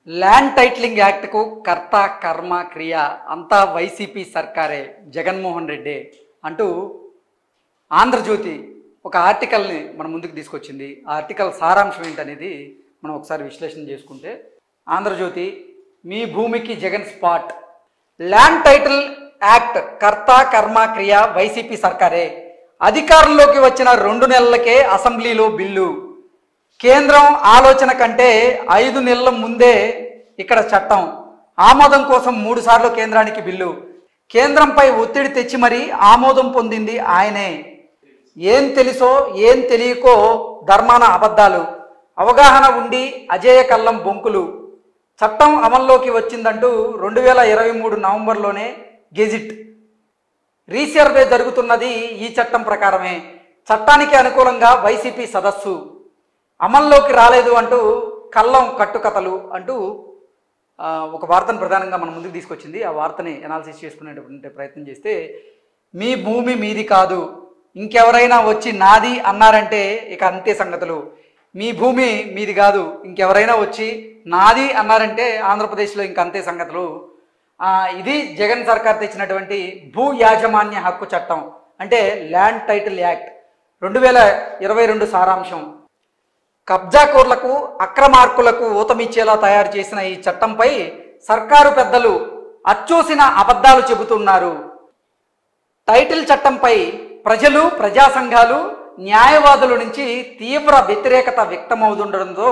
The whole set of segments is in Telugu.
ల్యాండ్ టైటిలింగ్ యాక్ట్కు కర్త కర్మ క్రియ అంతా వైసీపీ సర్కారే జగన్మోహన్ రెడ్డి అంటూ ఆంధ్రజ్యోతి ఒక ఆర్టికల్ని మన ముందుకు తీసుకొచ్చింది ఆ ఆర్టికల్ సారాంశం ఏంటనేది మనం ఒకసారి విశ్లేషణ చేసుకుంటే ఆంధ్రజ్యోతి మీ భూమికి Jagan spot land title act కర్త కర్మ క్రియ వైసీపీ సర్కారే అధికారంలోకి వచ్చిన రెండు నెలలకే అసెంబ్లీలో బిల్లు కేంద్రం ఆలోచన కంటే ఐదు నెలల ముందే ఇక్కడ చట్టం ఆమోదం కోసం మూడు సార్లు కేంద్రానికి బిల్లు కేంద్రంపై ఒత్తిడి తెచ్చి మరీ ఆమోదం పొందింది ఆయనే ఏం తెలుసో ఏం తెలియకో ధర్మాన అబద్ధాలు అవగాహన ఉండి అజేయ కల్లం బొంకులు చట్టం అమల్లోకి వచ్చిందంటూ రెండు వేల ఇరవై మూడు నవంబర్లోనే గెజిట్ రీసర్వే జరుగుతున్నది ఈ చట్టం ప్రకారమే చట్టానికి అనుకూలంగా వైసీపీ సదస్సు అమల్లోకి రాలేదు అంటూ కల్లం కట్టుకథలు అంటూ ఆ, ఒక వార్తను ప్రధానంగా మన ముందుకు తీసుకొచ్చింది ఆ వార్తని ఎనాలిసిస్ చేసుకునేటువంటి ప్రయత్నం చేస్తే మీ భూమి మీది కాదు ఇంకెవరైనా వచ్చి నాది అన్నారంటే ఇక అంతే సంగతులు మీ భూమి మీది కాదు ఇంకెవరైనా వచ్చి నాది అన్నారంటే ఆంధ్రప్రదేశ్లో ఇంక అంతే సంగతులు ఆ, ఇది జగన్ సర్కార్ తెచ్చినటువంటి భూ యాజమాన్య హక్కు చట్టం అంటే ల్యాండ్ టైటిల్ యాక్ట్ రెండు వేల ఇరవై రెండు సారాంశం కబ్జాకోర్లకు అక్రమార్కులకు ఊతమిచ్చేలా తయారు చేసిన ఈ చట్టంపై సర్కారు పెద్దలు అచ్చూసిన అబద్ధాలు చెబుతున్నారు టైటిల్ చట్టంపై ప్రజలు ప్రజా సంఘాలు న్యాయవాదుల నుంచి తీవ్ర వ్యతిరేకత వ్యక్తమవుతుండడంతో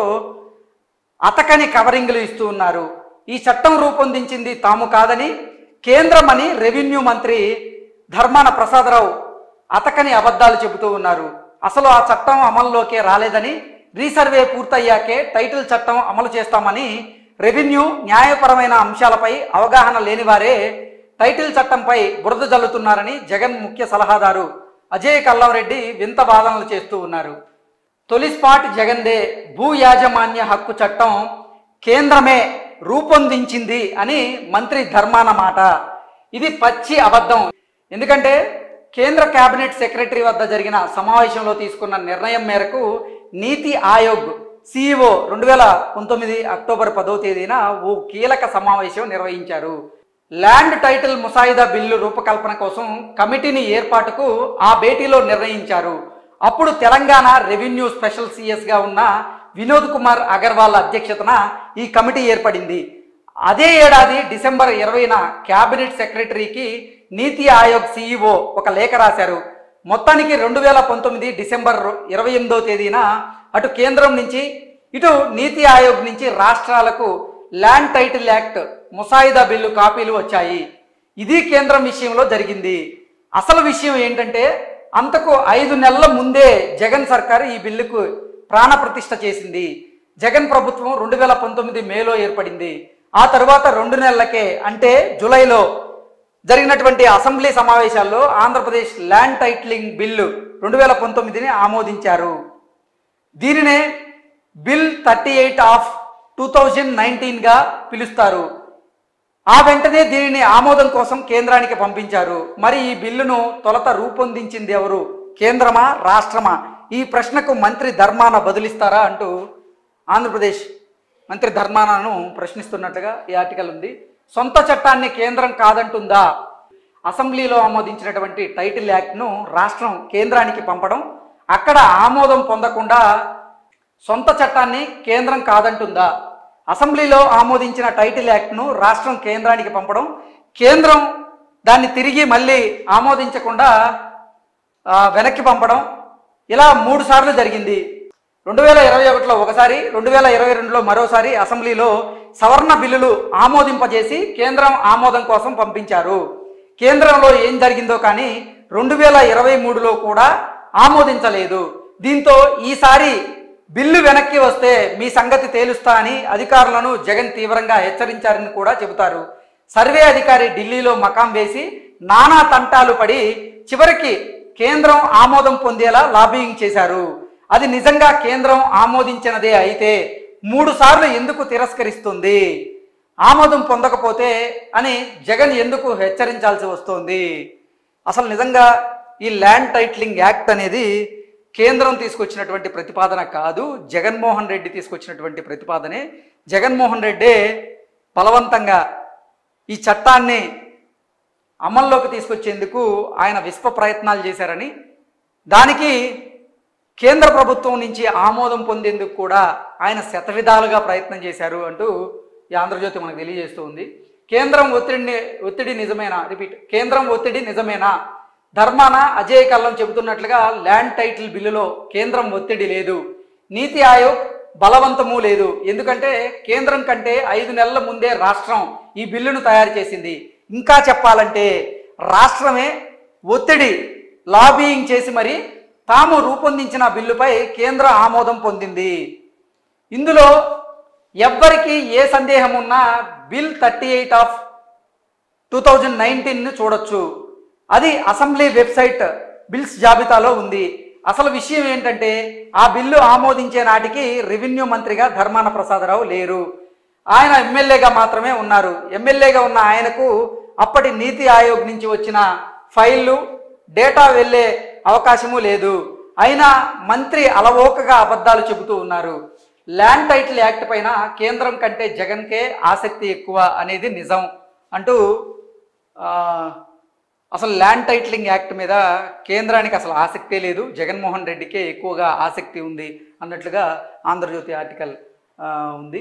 అతకని కవరింగ్లు ఇస్తూ ఉన్నారు ఈ చట్టం రూపొందించింది తాము కాదని కేంద్రమని రెవెన్యూ మంత్రి ధర్మాన ప్రసాదరావు అతకని అబద్ధాలు చెబుతూ ఉన్నారు అసలు ఆ చట్టం అమల్లోకే రాలేదని రీసర్వే పూర్తయ్యాకే టైటిల్ చట్టం అమలు చేస్తామని రెవెన్యూ న్యాయపరమైన అంశాలపై అవగాహన లేనివారే టైటిల్ చట్టంపై బురద జల్లుతున్నారని జగన్ ముఖ్య సలహాదారు అజయ్ కల్లంరెడ్డి వింత వాదనలు చేస్తూ ఉన్నారు తొలి స్పాట్ జగన్దే భూ యాజమాన్య హక్కు చట్టం కేంద్రమే రూపొందించింది అని మంత్రి ధర్మాన మాట ఇది పచ్చి అబద్ధం ఎందుకంటే కేంద్ర కేబినెట్ సెక్రటరీ వద్ద జరిగిన సమావేశంలో తీసుకున్న నిర్ణయం మేరకు నీతి ఆయోగ్ సిఇఓ రెండు వేల పంతొమ్మిది అక్టోబర్ పదో తేదీన ఓ కీలక సమావేశం నిర్వహించారు ల్యాండ్ టైటిల్ ముసాయిదా బిల్లు రూపకల్పన కోసం కమిటీని ఏర్పాటుకు ఆ భేటీలో నిర్ణయించారు అప్పుడు తెలంగాణ రెవెన్యూ స్పెషల్ సిఎస్గా ఉన్న వినోద్ కుమార్ అగర్వాల్ అధ్యక్షతన ఈ కమిటీ ఏర్పడింది అదే ఏడాది డిసెంబర్ ఇరవైన క్యాబినెట్ సెక్రటరీకి నీతి ఆయోగ్ సిఇఓ ఒక లేఖ రాశారు మొత్తానికి రెండు వేల పంతొమ్మిది డిసెంబర్ ఇరవై ఎనిమిదో తేదీన అటు కేంద్రం నుంచి ఇటు నీతి ఆయోగ్ నుంచి రాష్ట్రాలకు ల్యాండ్ టైటిల్ యాక్ట్ ముసాయిదా బిల్లు కాపీలు వచ్చాయి ఇది కేంద్రం విషయంలో జరిగింది అసలు విషయం ఏంటంటే అంతకు ఐదు నెలల ముందే జగన్ సర్కార్ ఈ బిల్లుకు ప్రాణప్రతిష్ఠ చేసింది జగన్ ప్రభుత్వం రెండు వేల పంతొమ్మిది మేలో ఏర్పడింది ఆ తరువాత రెండు నెలలకే అంటే జూలైలో జరిగినటువంటి అసెంబ్లీ సమావేశాల్లో ఆంధ్రప్రదేశ్ ల్యాండ్ టైటిలింగ్ బిల్లు రెండు వేల పంతొమ్మిదిని ఆమోదించారు దీనినే bill thirty eight of two thousand నైన్టీన్గా పిలుస్తారు ఆ వెంటనే దీనిని ఆమోదం కోసం కేంద్రానికి పంపించారు మరి ఈ బిల్లును తొలత రూపొందించింది ఎవరు కేంద్రమా రాష్ట్రమా ఈ ప్రశ్నకు మంత్రి ధర్మాన బదులిస్తారా అంటూ ఆంధ్రప్రదేశ్ మంత్రి ధర్మానను ప్రశ్నిస్తున్నట్టుగా ఈ ఆర్టికల్ ఉంది సొంత చట్టాన్ని కేంద్రం కాదంటుందా అసెంబ్లీలో ఆమోదించినటువంటి టైటిల్ యాక్ట్ను రాష్ట్రం కేంద్రానికి పంపడం అక్కడ ఆమోదం పొందకుండా సొంత చట్టాన్ని కేంద్రం కాదంటుందా అసెంబ్లీలో ఆమోదించిన టైటిల్ యాక్ట్ను రాష్ట్రం కేంద్రానికి పంపడం కేంద్రం దాన్ని తిరిగి మళ్ళీ ఆమోదించకుండా ఆ, వెనక్కి పంపడం ఇలా మూడు సార్లు జరిగింది రెండు వేల ఇరవై ఒకటిలో ఒకసారి రెండు వేల ఇరవై రెండులో మరోసారి అసెంబ్లీలో సవర్ణ బిల్లులు ఆమోదింపజేసి కేంద్రం ఆమోదం కోసం పంపించారు కేంద్రంలో ఏం జరిగిందో కానీ రెండు వేల ఇరవై మూడులో కూడా ఆమోదించలేదు దీంతో ఈసారి బిల్లు వెనక్కి వస్తే మీ సంగతి తేలుస్తా అని అధికారులను జగన్ తీవ్రంగా హెచ్చరించారని కూడా చెబుతారు సర్వే అధికారి ఢిల్లీలో మకాం వేసి నానా తంటాలు పడి చివరికి కేంద్రం ఆమోదం పొందేలా లాబియింగ్ చేశారు అది నిజంగా కేంద్రం ఆమోదించినదే అయితే మూడు సార్లు ఎందుకు తిరస్కరిస్తుంది ఆమోదం పొందకపోతే అని జగన్ ఎందుకు హెచ్చరించాల్సి వస్తోంది అసలు నిజంగా ఈ ల్యాండ్ టైటిలింగ్ యాక్ట్ అనేది కేంద్రం తీసుకొచ్చినటువంటి ప్రతిపాదన కాదు జగన్మోహన్ రెడ్డి తీసుకొచ్చినటువంటి ప్రతిపాదనే జగన్మోహన్ రెడ్డి బలవంతంగా ఈ చట్టాన్ని అమల్లోకి తీసుకొచ్చేందుకు ఆయన విశ్వ ప్రయత్నాలు చేశారని దానికి కేంద్ర ప్రభుత్వం నుంచి ఆమోదం పొందేందుకు కూడా ఆయన శతవిధాలుగా ప్రయత్నం చేశారు అంటూ ఈ ఆంధ్రజ్యోతి మనకు తెలియజేస్తూ ఉంది కేంద్రం ఒత్తిడిని ఒత్తిడి నిజమేనా రిపీట్ కేంద్రం ఒత్తిడి నిజమేనా ధర్మాన అజయ్ కల్లం చెబుతున్నట్లుగా ల్యాండ్ టైటిల్ బిల్లులో కేంద్రం ఒత్తిడి లేదు నీతి ఆయోగ్ బలవంతము లేదు ఎందుకంటే కేంద్రం కంటే ఐదు నెలల ముందే రాష్ట్రం ఈ బిల్లును తయారు చేసింది ఇంకా చెప్పాలంటే రాష్ట్రమే ఒత్తిడి లాబీయింగ్ చేసి మరి తాము రూపొందించిన బిల్లుపై కేంద్ర ఆమోదం పొందింది ఇందులో ఎవ్వరికి ఏ సందేహం ఉన్నా bill thirty eight of two thousand నైన్టీన్ను చూడొచ్చు అది అసెంబ్లీ వెబ్సైట్ బిల్స్ జాబితాలో ఉంది అసలు విషయం ఏంటంటే ఆ బిల్లు ఆమోదించే నాటికి రెవెన్యూ మంత్రిగా ధర్మాన ప్రసాదరావు లేరు ఆయన ఎమ్మెల్యేగా మాత్రమే ఉన్నారు ఎమ్మెల్యేగా ఉన్న ఆయనకు అప్పటి నీతి ఆయోగ్ నుంచి వచ్చిన ఫైళ్ళు డేటా వెళ్ళే అవకాశము లేదు అయినా మంత్రి అలవోకగా అబద్ధాలు చెబుతూ ఉన్నారు ల్యాండ్ టైటిల్ యాక్ట్ పైన కేంద్రం కంటే జగన్కే ఆసక్తి ఎక్కువ అనేది నిజం అంటూ ఆ, అసలు ల్యాండ్ టైటిలింగ్ యాక్ట్ మీద కేంద్రానికి అసలు ఆసక్తే లేదు జగన్మోహన్ రెడ్డికే ఎక్కువగా ఆసక్తి ఉంది అన్నట్లుగా ఆంధ్రజ్యోతి ఆర్టికల్ ఆ, ఉంది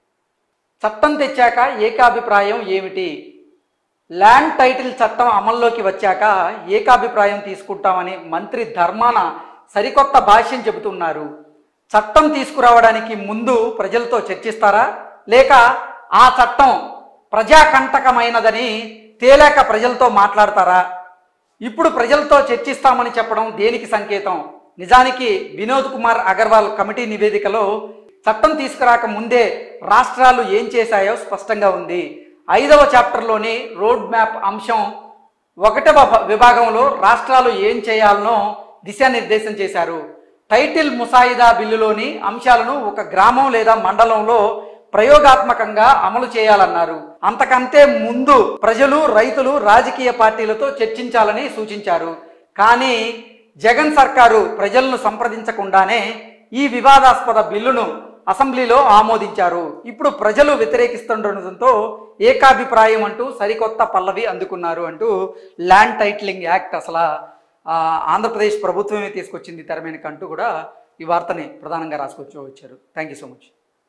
చట్టం తెచ్చాక ఏకాభిప్రాయం ఏమిటి ల్యాండ్ టైటిల్ చట్టం అమల్లోకి వచ్చాక ఏకాభిప్రాయం తీసుకుంటామని మంత్రి ధర్మాన సరికొత్త భాష్యం చెబుతున్నారు చట్టం తీసుకురావడానికి ముందు ప్రజలతో చర్చిస్తారా లేక ఆ చట్టం ప్రజాకంటకమైనదని తేలాక ప్రజలతో మాట్లాడతారా ఇప్పుడు ప్రజలతో చర్చిస్తామని చెప్పడం దేనికి సంకేతం నిజానికి వినోద్ కుమార్ అగర్వాల్ కమిటీ నివేదికలో చట్టం తీసుకురాక ముందే రాష్ట్రాలు ఏం చేశాయో స్పష్టంగా ఉంది ఐదవ చాప్టర్లోని రోడ్ మ్యాప్ అంశం ఒకటవ భ- విభాగంలో రాష్ట్రాలు ఏం చేయాలనో దిశానిర్దేశం చేశారు టైటిల్ ముసాయిదా బిల్లులోని అంశాలను ఒక గ్రామం లేదా మండలంలో ప్రయోగాత్మకంగా అమలు చేయాలన్నారు అంతకంటే ముందు ప్రజలు రైతులు రాజకీయ పార్టీలతో చర్చించాలని సూచించారు కానీ జగన్ సర్కారు ప్రజలను సంప్రదించకుండానే ఈ వివాదాస్పద బిల్లును అసెంబ్లీలో ఆమోదించారు ఇప్పుడు ప్రజలు వ్యతిరేకిస్తుండటంతో ఏకాభిప్రాయం అంటూ సరికొత్త పల్లవి అందుకున్నారు అంటూ ల్యాండ్ టైటిలింగ్ యాక్ట్ అసలు ఆ, ఆంధ్రప్రదేశ్ ప్రభుత్వమే తీసుకొచ్చింది తెర మీదకి అంటూ కూడా ఈ వార్తని ప్రధానంగా రాసుకొచ్చి వచ్చారు థ్యాంక్ యూ సో మచ్